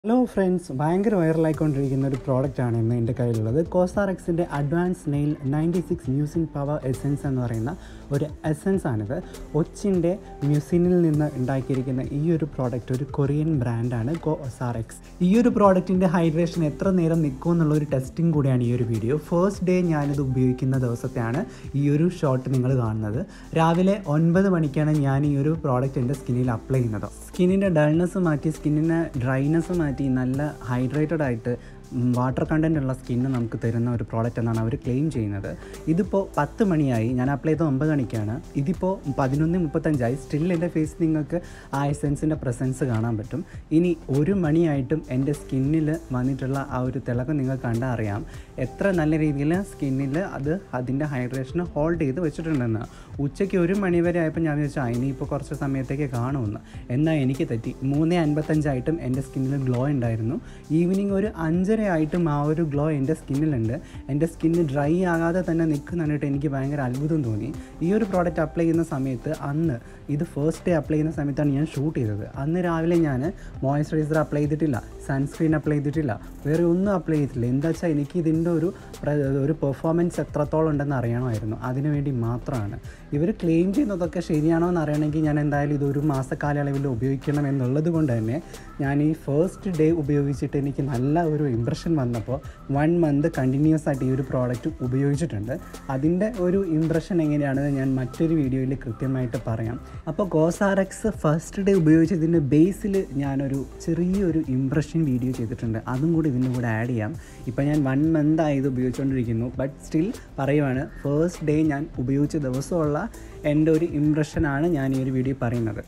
hello friends ഭയങ്കര വൈറലായിക്കൊണ്ടിരിക്കുന്ന ഒരു പ്രോഡക്റ്റാണ് ഇന്ന് എൻ്റെ കയ്യിലുള്ളത് കോസാർ എക്സിൻ്റെ advance snail ninety six mucin power essence എന്ന് പറയുന്ന ഒരു എസെൻസ് ആണിത് ഒച്ചിൻ്റെ മ്യൂസിനിൽ നിന്ന് ഉണ്ടാക്കിയിരിക്കുന്ന ഈ ഒരു പ്രോഡക്റ്റ് ഒരു കൊറിയൻ ബ്രാൻഡാണ് കോസാർ എക്സ് ഈ ഒരു പ്രോഡക്റ്റിൻ്റെ ഹൈഡ്രേഷൻ എത്ര നേരം നിൽക്കും എന്നുള്ള ഒരു ടെസ്റ്റിംഗ് കൂടിയാണ് ഈ ഒരു വീഡിയോ ഫസ്റ്റ് ഡേ ഞാനിത് ഉപയോഗിക്കുന്ന ദിവസത്തെയാണ് ഈ ഒരു ഷോട്ട് നിങ്ങൾ കാണുന്നത് രാവിലെ ഒൻപത് മണിക്കാണ് ഞാൻ ഈ ഒരു പ്രോഡക്റ്റ് എൻ്റെ സ്കിന്നിൽ അപ്ലൈ ചെയ്യുന്നത് സ്കിന്നിൻ്റെ ഡൾനെസ് മാറ്റി സ്കിന്നിന് ഡ്രൈനെസ് മാറ്റി നല്ല ഹൈഡ്രേറ്റഡ് ആയിട്ട് വാട്ടർ കണ്ടൻ്റ് ഉള്ള സ്കിന്ന് നമുക്ക് തരുന്ന ഒരു പ്രോഡക്റ്റ് എന്നാണ് അവർ ക്ലെയിം ചെയ്യുന്നത് ഇതിപ്പോൾ പത്ത് മണിയായി ഞാൻ അപ്ലൈ ചെയ്തത് ഒമ്പത് മണിക്കാണ് ഇതിപ്പോൾ പതിനൊന്ന് മുപ്പത്തഞ്ചായി സ്റ്റിൽ എൻ്റെ ഫേസ് നിങ്ങൾക്ക് ആ എസെൻസിൻ്റെ പ്രസൻസ് കാണാൻ പറ്റും ഇനി ഒരു മണിയായിട്ടും എൻ്റെ സ്കിന്നിൽ വന്നിട്ടുള്ള ആ ഒരു തിളക്കം നിങ്ങൾക്ക് കണ്ടാൽ അറിയാം എത്ര നല്ല രീതിയിൽ സ്കിന്നിൽ അത് അതിൻ്റെ ഹൈഡ്രേഷൻ ഹോൾഡ് ചെയ്ത് വെച്ചിട്ടുണ്ടെന്ന് ഉച്ചയ്ക്ക് ഒരു മണി വരെ ആയപ്പോൾ ഞാൻ വിചാരിച്ചു ആ ഇനിയിപ്പോൾ കുറച്ച് സമയത്തേക്ക് കാണുമെന്ന് എന്നാൽ എനിക്ക് തെറ്റി മൂന്ന് അൻപത്തഞ്ചായിട്ടും എൻ്റെ സ്കിന്നിൽ ഗ്ലോ ഉണ്ടായിരുന്നു ഈവനിങ് ഒരു അഞ്ചര ആയിട്ടും ആ ഒരു ഗ്ലോ എൻ്റെ സ്കിന്നിലുണ്ട് എൻ്റെ സ്കിന്ന് ഡ്രൈ ആകാതെ തന്നെ നിൽക്കുന്ന കണ്ടിട്ട് എനിക്ക് ഭയങ്കര അത്ഭുതം തോന്നി ഈ ഒരു പ്രോഡക്റ്റ് അപ്ലൈ ചെയ്യുന്ന സമയത്ത് അന്ന് ഇത് ഫസ്റ്റ് ഡേ അപ്ലൈ ചെയ്യുന്ന സമയത്താണ് ഞാൻ ഷൂട്ട് ചെയ്തത് അന്ന് രാവിലെ ഞാൻ മോയ്സ്ചറൈസർ അപ്ലൈ ചെയ്തിട്ടില്ല സൺസ്ക്രീൻ അപ്ലൈ ചെയ്തിട്ടില്ല വേറെ ഒന്നും അപ്ലൈ ചെയ്തിട്ടില്ല എന്താ വെച്ചാൽ എനിക്ക് ഇതിൻ്റെ ഒരു പ്ര- ഒരു പെർഫോമൻസ് എത്രത്തോളം ഉണ്ടെന്ന് അറിയണമായിരുന്നു അതിനു വേണ്ടി മാത്രമാണ് ഇവർ ക്ലെയിം ചെയ്യുന്നതൊക്കെ ശരിയാണോ എന്ന് അറിയണമെങ്കിൽ ഞാൻ എന്തായാലും ഇത് ഒരു മാസക്കാലയളവിൽ ഉപയോഗിക്കണം എന്നുള്ളത് കൊണ്ട് തന്നെ ഞാൻ ഈ ഫസ്റ്റ് ഡേ ഉപയോഗിച്ചിട്ട് എനിക്ക് നല്ല ഒരു ഇമ്പ്രഷൻ വന്നപ്പോൾ വൺ മന്ത് കണ്ടിന്യൂസ് ആയിട്ട് ഈ ഒരു പ്രോഡക്റ്റ് ഉപയോഗിച്ചിട്ടുണ്ട് അതിൻ്റെ ഒരു ഇമ്പ്രഷൻ എങ്ങനെയാണെന്ന് ഞാൻ മറ്റൊരു വീഡിയോയിൽ കൃത്യമായിട്ട് പറയാം അപ്പോൾ ഗോസാറക്സ് ഫസ്റ്റ് ഡേ ഉപയോഗിച്ചതിൻ്റെ ബേസിൽ ഞാനൊരു ചെറിയൊരു ഇമ്പ്രഷൻ വീഡിയോ ചെയ്തിട്ടുണ്ട് അതും കൂടി ഇതിൻ്റെ കൂടെ ആഡ് ചെയ്യാം ഇപ്പോൾ ഞാൻ വൺ മന്ത് ആയത് ഉപയോഗിച്ചുകൊണ്ടിരിക്കുന്നു ബട്ട് സ്റ്റിൽ പറയുവാണ് ഫസ്റ്റ് ഡേ ഞാൻ ഉപയോഗിച്ച ദിവസമുള്ള എൻ്റെ ഒരു ഇമ്പ്രഷനാണ് ഞാൻ ഈ ഒരു വീഡിയോ പറയുന്നത്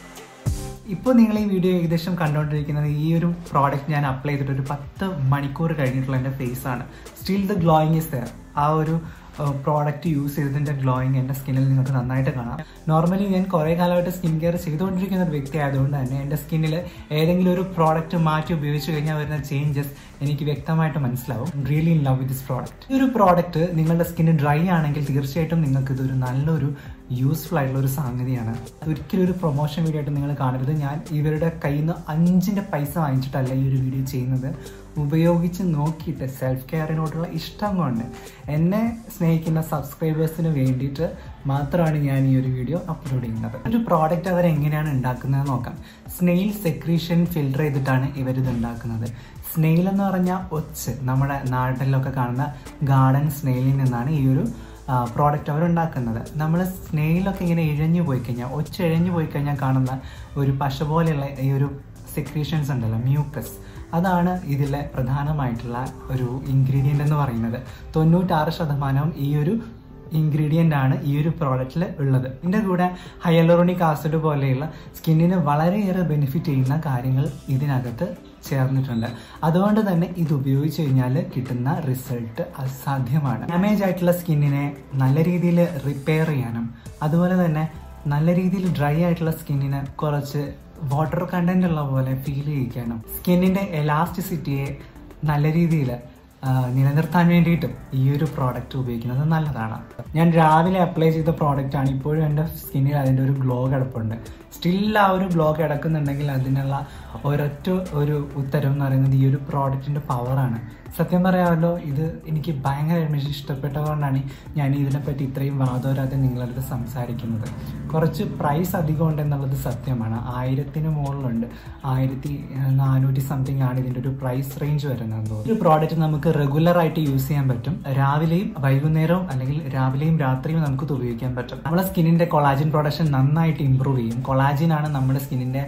ഇപ്പോൾ നിങ്ങൾ ഈ വീഡിയോ ഏകദേശം കണ്ടുകൊണ്ടിരിക്കുന്നത് ഈ ഒരു പ്രോഡക്റ്റ് ഞാൻ അപ്ലൈ ചെയ്തിട്ട് ഒരു പത്ത് മണിക്കൂർ കഴിഞ്ഞിട്ടുള്ള എൻ്റെ ഫേസ് ആണ് still the glowing is there ആ ഒരു പ്രോഡക്റ്റ് യൂസ് ചെയ്തതിൻ്റെ ഗ്ലോയിങ് എൻ്റെ സ്കിന്നിൽ നിങ്ങൾക്ക് നന്നായിട്ട് കാണാം നോർമലി ഞാൻ കുറേ കാലമായിട്ട് സ്കിൻ കെയർ ചെയ്തുകൊണ്ടിരിക്കുന്ന ഒരു വ്യക്തി ആയതുകൊണ്ട് തന്നെ എൻ്റെ സ്കിന്നിൽ ഏതെങ്കിലും ഒരു പ്രോഡക്റ്റ് മാറ്റി ഉപയോഗിച്ച് കഴിഞ്ഞാൽ വരുന്ന ചേഞ്ചസ് എനിക്ക് വ്യക്തമായിട്ട് മനസ്സിലാവും really in love with this product ഈ ഒരു പ്രോഡക്റ്റ് നിങ്ങളുടെ സ്കിന്ന് ഡ്രൈ ആണെങ്കിൽ തീർച്ചയായിട്ടും നിങ്ങൾക്ക് ഇതൊരു നല്ലൊരു യൂസ്ഫുൾ ആയിട്ടുള്ള ഒരു സംഗതിയാണ് ഒരിക്കലും ഒരു പ്രൊമോഷൻ വീഡിയോ ആയിട്ട് നിങ്ങൾ കാണരുത് ഞാൻ ഇവരുടെ കയ്യിൽ നിന്ന് അഞ്ചിൻ്റെ പൈസ വാങ്ങിച്ചിട്ടല്ല ഈ ഒരു വീഡിയോ ചെയ്യുന്നത് ഉപയോഗിച്ച് നോക്കിയിട്ട് സെൽഫ് കെയറിനോടുള്ള ഇഷ്ടം കൊണ്ട് എന്നെ സ്നേഹിക്കുന്ന സബ്സ്ക്രൈബേഴ്സിന് വേണ്ടിയിട്ട് മാത്രമാണ് ഞാൻ ഈ ഒരു വീഡിയോ അപ്ലോഡ് ചെയ്യുന്നത് ഒരു പ്രോഡക്റ്റ് അവർ എങ്ങനെയാണ് ഉണ്ടാക്കുന്നത് നോക്കാം സ്നെയിൽ സെക്രീഷൻ ഫിൽട്ടർ ചെയ്തിട്ടാണ് ഇവരിത് ഉണ്ടാക്കുന്നത് സ്നെയിൽ എന്ന് പറഞ്ഞാൽ ഒച്ച് നമ്മുടെ നാട്ടിലൊക്കെ കാണുന്ന ഗാർഡൻ സ്നെയിലിൽ നിന്നാണ് ഈ ഒരു പ്രോഡക്റ്റ് അവർ ഉണ്ടാക്കുന്നത് നമ്മൾ സ്നെയിലൊക്കെ ഇങ്ങനെ ഇഴഞ്ഞു പോയി കഴിഞ്ഞാൽ ഒച്ച ഇഴഞ്ഞു പോയി കഴിഞ്ഞാൽ കാണുന്ന ഒരു പശ പോലെയുള്ള ഈ ഒരു സെക്രീഷൻസ് ഉണ്ടല്ലോ മ്യൂക്കസ് അതാണ് ഇതിലെ പ്രധാനമായിട്ടുള്ള ഒരു ഇൻഗ്രീഡിയൻ്റ് എന്ന് പറയുന്നത് തൊണ്ണൂറ്റാറ് ശതമാനം ഈ ഒരു ഇൻഗ്രീഡിയൻ്റ് ആണ് ഈ ഒരു പ്രോഡക്റ്റിൽ ഉള്ളത് ഇതിൻ്റെ കൂടെ ഹയലോറോണിക് ആസിഡ് പോലെയുള്ള സ്കിന്നിന് വളരെയേറെ ബെനിഫിറ്റ് ചെയ്യുന്ന കാര്യങ്ങൾ ഇതിനകത്ത് ചേർന്നിട്ടുണ്ട് അതുകൊണ്ട് തന്നെ ഇത് ഉപയോഗിച്ച് കഴിഞ്ഞാൽ കിട്ടുന്ന റിസൾട്ട് അസാധ്യമാണ് ഡാമേജ് ആയിട്ടുള്ള സ്കിന്നിനെ നല്ല രീതിയിൽ റിപ്പയർ ചെയ്യാനും അതുപോലെ തന്നെ നല്ല രീതിയിൽ ഡ്രൈ ആയിട്ടുള്ള സ്കിന്നിന് കുറച്ച് വാട്ടർ കണ്ടന്റ് ഉള്ള പോലെ ഫീൽ ചെയ്യിക്കാനും സ്കിന്നിന്റെ എലാസ്റ്റിസിറ്റിയെ നല്ല രീതിയിൽ നിലനിർത്താൻ വേണ്ടിയിട്ടും ഈ ഒരു പ്രോഡക്റ്റ് ഉപയോഗിക്കുന്നത് നല്ലതാണ് ഞാൻ രാവിലെ അപ്ലൈ ചെയ്ത പ്രോഡക്റ്റ് ആണ് ഇപ്പോഴും എൻ്റെ സ്കിന്നിൽ അതിൻ്റെ ഒരു ഗ്ലോ കിടപ്പുണ്ട് സ്റ്റിൽ ആ ഒരു ഗ്ലോ കിടക്കുന്നുണ്ടെങ്കിൽ അതിനുള്ള ഒരൊറ്റ ഒരു ഉത്തരം എന്ന് പറയുന്നത് ഈ ഒരു പ്രോഡക്റ്റിൻ്റെ പവറാണ് സത്യം പറയാമല്ലോ ഇത് എനിക്ക് ഭയങ്കരമായിട്ട് ഇഷ്ടപ്പെട്ടതുകൊണ്ടാണ് ഞാൻ ഇതിനെപ്പറ്റി ഇത്രയും വാദോരാതെ നിങ്ങളടുത്ത് സംസാരിക്കുന്നത് കുറച്ച് പ്രൈസ് അധികം ഉണ്ടെന്നുള്ളത് സത്യമാണ് ആയിരത്തിന് മുകളിലുണ്ട് ആയിരത്തി നാനൂറ്റി സംതിങ് ആണ് ഇതിൻ്റെ ഒരു പ്രൈസ് റേഞ്ച് വരുന്നത് ഒരു പ്രോഡക്റ്റ് നമുക്ക് റെഗുലർ ആയിട്ട് യൂസ് ചെയ്യാൻ പറ്റും രാവിലെയും വൈകുന്നേരവും അല്ലെങ്കിൽ രാവിലെയും രാത്രിയും നമുക്ക് ഇത് ഉപയോഗിക്കാൻ പറ്റും നമ്മുടെ സ്കിന്നിന്റെ കൊളാജിൻ പ്രൊഡക്ഷൻ നന്നായിട്ട് ഇമ്പ്രൂവ് ചെയ്യും കൊളാജിൻ ആണ് നമ്മുടെ സ്കിന്നിന്റെ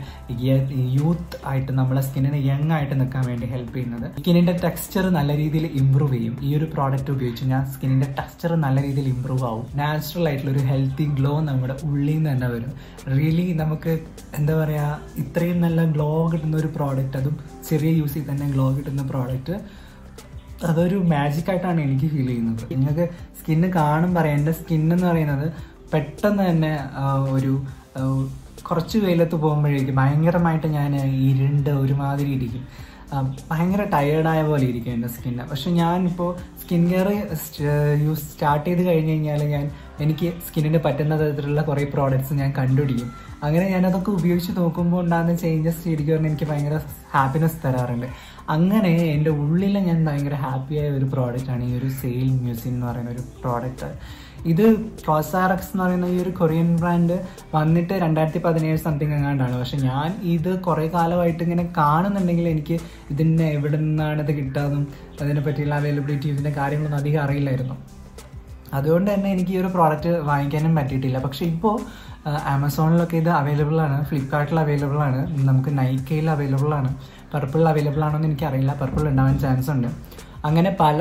യൂത്ത് ആയിട്ട് നമ്മുടെ സ്കിന്നിന് യങ് ആയിട്ട് നിൽക്കാൻ വേണ്ടി ഹെൽപ്പ് ചെയ്യുന്നത് സ്കിന്നിന്റെ ടെക്സ്ചർ നല്ല രീതിയിൽ ഇമ്പ്രൂവ് ചെയ്യും ഈ ഒരു പ്രോഡക്റ്റ് ഉപയോഗിച്ച് ഞാൻ സ്കിന്നിന്റെ ടെക്സ്ചർ നല്ല രീതിയിൽ ഇമ്പ്രൂവ് ആവും നാച്ചുറൽ ആയിട്ടുള്ള ഒരു ഹെൽത്തി ഗ്ലോ നമ്മുടെ ഉള്ളിൽ നിന്ന് തന്നെ വരും റിയലി നമുക്ക് എന്താ പറയാ ഇത്രയും നല്ല ഗ്ലോ കിട്ടുന്ന ഒരു പ്രോഡക്റ്റ് അതും ചെറിയ യൂസിൽ തന്നെ ഗ്ലോ കിട്ടുന്ന പ്രോഡക്റ്റ് അതൊരു മാജിക് ആയിട്ടാണ് എനിക്ക് ഫീൽ ചെയ്യുന്നത് നിങ്ങൾക്ക് സ്കിന്ന് കാണും പറയാം എൻ്റെ സ്കിൻ എന്ന് പറയുന്നത് പെട്ടെന്ന് തന്നെ ആ, ഒരു ആ, കുറച്ച് വെയിലത്ത് പോകുമ്പോഴേക്കും ഭയങ്കരമായിട്ട് ഞാൻ ഇരുണ്ട് ഒരുമാതിരി ഇരിക്കും ആ, ഭയങ്കര ടയേർഡായ പോലെ ഇരിക്കും എൻ്റെ സ്കിന്ന് പക്ഷെ ഞാനിപ്പോൾ സ്കിൻ കെയർ യൂസ് സ്റ്റാർട്ട് ചെയ്ത് കഴിഞ്ഞ് കഴിഞ്ഞാൽ ഞാൻ എനിക്ക് സ്കിന്നിന് പറ്റുന്ന തരത്തിലുള്ള കുറേ പ്രോഡക്റ്റ്സ് ഞാൻ കണ്ടുപിടിക്കും അങ്ങനെ ഞാനതൊക്കെ ഉപയോഗിച്ച് നോക്കുമ്പോൾ ഉണ്ടാകുന്ന ചേഞ്ചസ് ശരിക്കും പറഞ്ഞാൽ എനിക്ക് ഭയങ്കര ഹാപ്പിനെസ് തരാറുണ്ട് അങ്ങനെ എൻ്റെ ഉള്ളിൽ ഞാൻ ഭയങ്കര ഹാപ്പിയായ ഒരു പ്രോഡക്റ്റാണ് ഈ ഒരു സെയിൽ മ്യൂസിയം എന്ന് പറയുന്ന ഒരു പ്രോഡക്റ്റ് ഇത് കോസാറക്സ് എന്ന് പറയുന്ന ഈ ഒരു കൊറിയൻ ബ്രാൻഡ് വന്നിട്ട് രണ്ടായിരത്തി പതിനേഴ് സംതിങ് എങ്ങാണ്ടാണ് പക്ഷെ ഞാൻ ഇത് കുറേ കാലമായിട്ട് ഇങ്ങനെ കാണുന്നുണ്ടെങ്കിൽ എനിക്ക് ഇതിൻ്റെ എവിടെ നിന്നാണ് ഇത് കിട്ടാമെന്നും അതിനെ പറ്റിയുള്ള അവൈലബിലിറ്റി ഇതിൻ്റെ കാര്യങ്ങളൊന്നും അധികം അറിയില്ലായിരുന്നു അതുകൊണ്ട് തന്നെ എനിക്ക് ഈ ഒരു പ്രോഡക്റ്റ് വാങ്ങിക്കാനും പറ്റിയിട്ടില്ല പക്ഷേ ഇപ്പോൾ ആമസോണിലൊക്കെ ഇത് അവൈലബിൾ ആണ് ഫ്ലിപ്കാർട്ടിൽ അവൈലബിൾ ആണ് നമുക്ക് നൈക്കയിൽ അവൈലബിൾ ആണ് പർപ്പിളിൽ അവൈലബിൾ ആണോ എന്ന് എനിക്കറിയില്ല പർപ്പിൾ ഉണ്ടാവാൻ ചാൻസ് ഉണ്ട് അങ്ങനെ പല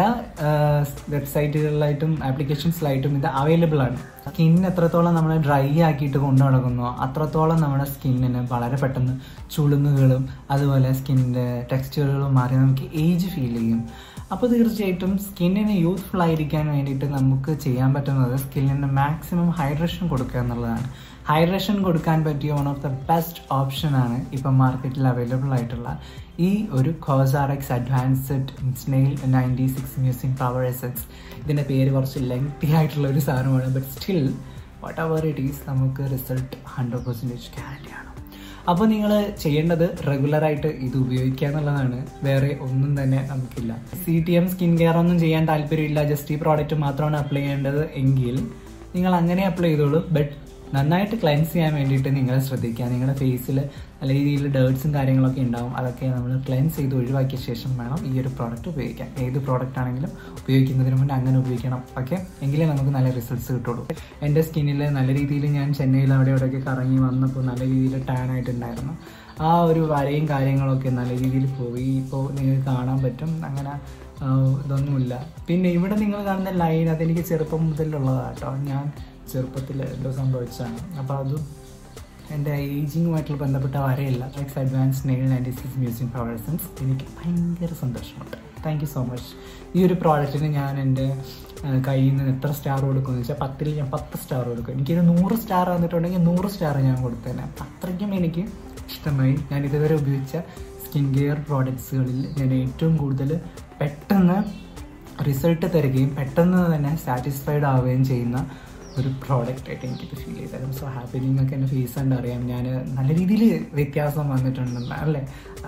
വെബ്സൈറ്റുകളിലായിട്ടും ആപ്ലിക്കേഷൻസിലായിട്ടും ഇത് അവൈലബിൾ ആണ് സ്കിൻ എത്രത്തോളം നമ്മൾ ഡ്രൈ ആക്കിയിട്ട് കൊണ്ടു നടക്കുന്നോ അത്രത്തോളം നമ്മുടെ സ്കിന്നിന് വളരെ പെട്ടെന്ന് ചുളുങ്ങുകളും അതുപോലെ സ്കിന്നിൻ്റെ ടെക്സ്ചറുകളും മാറി നമുക്ക് ഏജ് ഫീൽ ചെയ്യും അപ്പോൾ തീർച്ചയായിട്ടും സ്കിന്നിന് യൂത്ത്ഫുൾ ആയിരിക്കാൻ വേണ്ടിയിട്ട് നമുക്ക് ചെയ്യാൻ പറ്റുന്നത് സ്കിന്നിന് മാക്സിമം ഹൈഡ്രേഷൻ കൊടുക്കുക എന്നുള്ളതാണ് ഹൈഡ്രേഷൻ കൊടുക്കാൻ പറ്റിയ വൺ ഓഫ് ദ ബെസ്റ്റ് ഓപ്ഷനാണ് ഇപ്പം മാർക്കറ്റിൽ അവൈലബിൾ ആയിട്ടുള്ള ഈ ഒരു COSRX advanced snail ninety six mucin power essence ഇതിൻ്റെ പേര് കുറച്ച് ലെങ്തി ആയിട്ടുള്ള ഒരു സാധനമാണ് but still whatever it is നമുക്ക് റിസൾട്ട് ഹൺഡ്രഡ് പെർസെൻറ്റേജ് ഗ്യാരണ്ടിയാണ് അപ്പോൾ നിങ്ങൾ ചെയ്യേണ്ടത് റെഗുലറായിട്ട് ഇത് ഉപയോഗിക്കുക എന്നുള്ളതാണ് വേറെ ഒന്നും തന്നെ നമുക്കില്ല C T M skin care ഒന്നും ചെയ്യാൻ താല്പര്യമില്ല ജസ്റ്റ് ഈ പ്രോഡക്റ്റ് മാത്രമാണ് അപ്ലൈ ചെയ്യേണ്ടത് എങ്കിൽ നിങ്ങൾ അങ്ങനെ അപ്ലൈ ചെയ്തോളൂ ബട്ട് നന്നായിട്ട് ക്ലെൻസ് ചെയ്യാൻ വേണ്ടിയിട്ട് നിങ്ങൾ ശ്രദ്ധിക്കുക നിങ്ങളുടെ ഫേസിൽ നല്ല രീതിയിൽ ഡേർട്സും കാര്യങ്ങളൊക്കെ ഉണ്ടാവും അതൊക്കെ നമ്മൾ ക്ലെൻസ് ചെയ്ത് ഒഴിവാക്കിയ ശേഷം വേണം ഈ ഒരു പ്രോഡക്റ്റ് ഉപയോഗിക്കാൻ ഏത് പ്രോഡക്റ്റ് ആണെങ്കിലും ഉപയോഗിക്കുന്നതിന് മുന്നേ അങ്ങനെ ഉപയോഗിക്കണം ഓക്കെ എങ്കിലേ നമുക്ക് നല്ല റിസൾട്ട്സ് കിട്ടുള്ളൂ എൻ്റെ സ്കിന്നിൽ നല്ല രീതിയിൽ ഞാൻ ചെന്നൈയിൽ അവിടെ ഇവിടെയൊക്കെ കറങ്ങി വന്നപ്പോൾ നല്ല രീതിയിൽ ടാൻ ആയിട്ടുണ്ടായിരുന്നു ആ ഒരു വരയും കാര്യങ്ങളൊക്കെ നല്ല രീതിയിൽ പോയി ഇപ്പോൾ നിങ്ങൾക്ക് കാണാൻ പറ്റും അങ്ങനെ ഇതൊന്നുമില്ല പിന്നെ ഇവിടെ നിങ്ങൾ കാണുന്ന ലൈൻ അതെനിക്ക് ചെറുപ്പം മുതലുള്ളതാണ് കേട്ടോ ഞാൻ ചെറുപ്പത്തിൽ എന്തോ സംഭവിച്ചതാണ് അപ്പോൾ അതും എൻ്റെ ഏജിങ്ങുമായിട്ടുള്ള ബന്ധപ്പെട്ട വരെയല്ല X advance snail ninety six mucin power essence എനിക്ക് ഭയങ്കര സന്തോഷമുണ്ട് താങ്ക് യു സോ മച്ച് ഈ ഒരു പ്രോഡക്റ്റിന് ഞാൻ എൻ്റെ കയ്യിൽ നിന്ന് എത്ര സ്റ്റാർ കൊടുക്കുമെന്ന് വെച്ചാൽ പത്തിൽ ഞാൻ പത്ത് സ്റ്റാർ കൊടുക്കും എനിക്കൊരു നൂറ് സ്റ്റാർ വന്നിട്ടുണ്ടെങ്കിൽ നൂറ് സ്റ്റാർ ഞാൻ കൊടുത്തേനെ അത്രയ്ക്കും എനിക്ക് ഇഷ്ടമായി ഞാൻ ഇതുവരെ ഉപയോഗിച്ച സ്കിൻ കെയർ പ്രോഡക്ട്സുകളിൽ ഞാൻ ഏറ്റവും കൂടുതൽ പെട്ടെന്ന് റിസൾട്ട് തരികയും പെട്ടെന്ന് തന്നെ സാറ്റിസ്ഫൈഡ് ആവുകയും ചെയ്യുന്ന ഒരു പ്രോഡക്റ്റ് ആയിട്ട് എനിക്കിത് ഫീൽ ചെയ്തായിരുന്നു സോ ഹാപ്പി നിങ്ങൾക്ക് എൻ്റെ ഫേസ് കണ്ട് അറിയാം ഞാൻ നല്ല രീതിയിൽ വ്യത്യാസം വന്നിട്ടുണ്ടെന്ന് അല്ലേ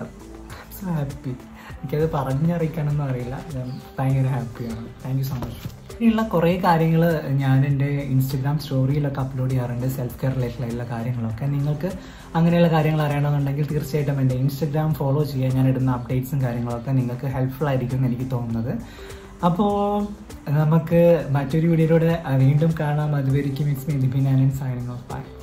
സോ ഹാപ്പി എനിക്കത് പറഞ്ഞറിയിക്കാനൊന്നും അറിയില്ല ഞാൻ ഭയങ്കര ഹാപ്പിയാണ് താങ്ക് യു സോ മച്ച് ഇനിയുള്ള കുറേ കാര്യങ്ങൾ ഞാൻ എൻ്റെ ഇൻസ്റ്റഗ്രാം സ്റ്റോറിയിലൊക്കെ അപ്ലോഡ് ചെയ്യാറുണ്ട് സെൽഫ് കെയർ റിലേറ്റഡായിട്ടുള്ള കാര്യങ്ങളൊക്കെ നിങ്ങൾക്ക് അങ്ങനെയുള്ള കാര്യങ്ങൾ അറിയണമെന്നുണ്ടെങ്കിൽ തീർച്ചയായിട്ടും എൻ്റെ ഇൻസ്റ്റഗ്രാം ഫോളോ ചെയ്യാൻ ഞാൻ ഇടുന്ന അപ്ഡേറ്റ്സും കാര്യങ്ങളൊക്കെ നിങ്ങൾക്ക് ഹെൽപ്ഫുൾ ആയിരിക്കും എന്ന് എനിക്ക് തോന്നുന്നത് അപ്പോൾ നമുക്ക് മറ്റൊരു വീഡിയോയിലൂടെ വീണ്ടും കാണാം അതുവരെയും it's me Dibin and signing off by